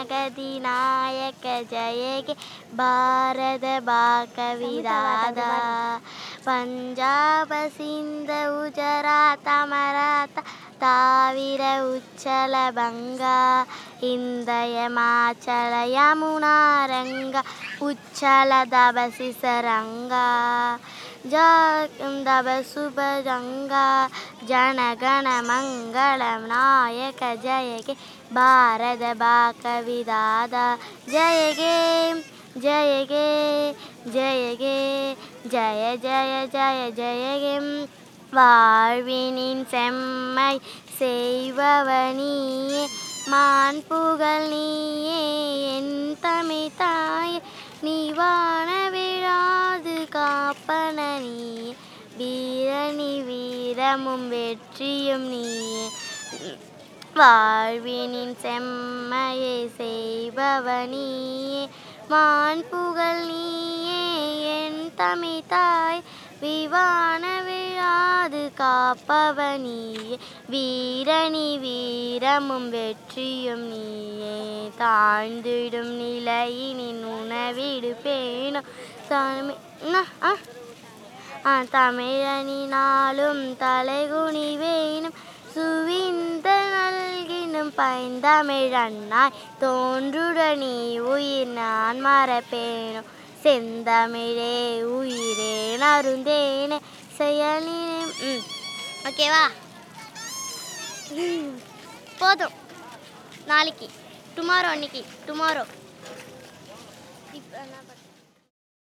ஜனகதி நாயக ஜெயகே பாரத பாகவிதாதா பஞ்சாப சிந்த உஜராத மராத்தா தாவிர உச்சல பங்கா இந்தய மாச்சல யமுனா ரங்கா உச்சல தபசி சரங்கா ஜாந்தப சுபரங்கா ஜனகண மங்களம் நாயக ஜெயகே பாரத பாகவிதாதா ஜெயகே ஜெயகே ஜெயகே ஜெய ஜெய ஜெய ஜெயகே வாழ்வினின் செம்மை செய்பவனியே மான் புகழ் நீயே என் தமிழ் தாயே நீ வான விழாது காப்பன நீயே வீரணி வீரமும் வெற்றியும் நீயே வாழ்வினின் செம்மையை செய்பவனியே மான் புகழ் நீயே என் தமிழ் தாய் விவான விழாது காப்பவனியே வீரணி வீரமும் வெற்றியும் நீயே தாழ்ந்திடும் நிலையினின் உணவிடு பேணும் தமிழ் தமிழனினாலும் தலைகுனிவேனும் சுவிந்த நல்கினும் பைந்தமிழன்னாய் தோன்றுடனே உயிர் நான் மறப்பேனும் செந்தமிழே உயிரே நருந்தேனே செயலினே ம் ஓகேவா போதும் நாளைக்கு டுமாரோ அன்னைக்கு டுமாரோ இப்போ என்ன பண்ண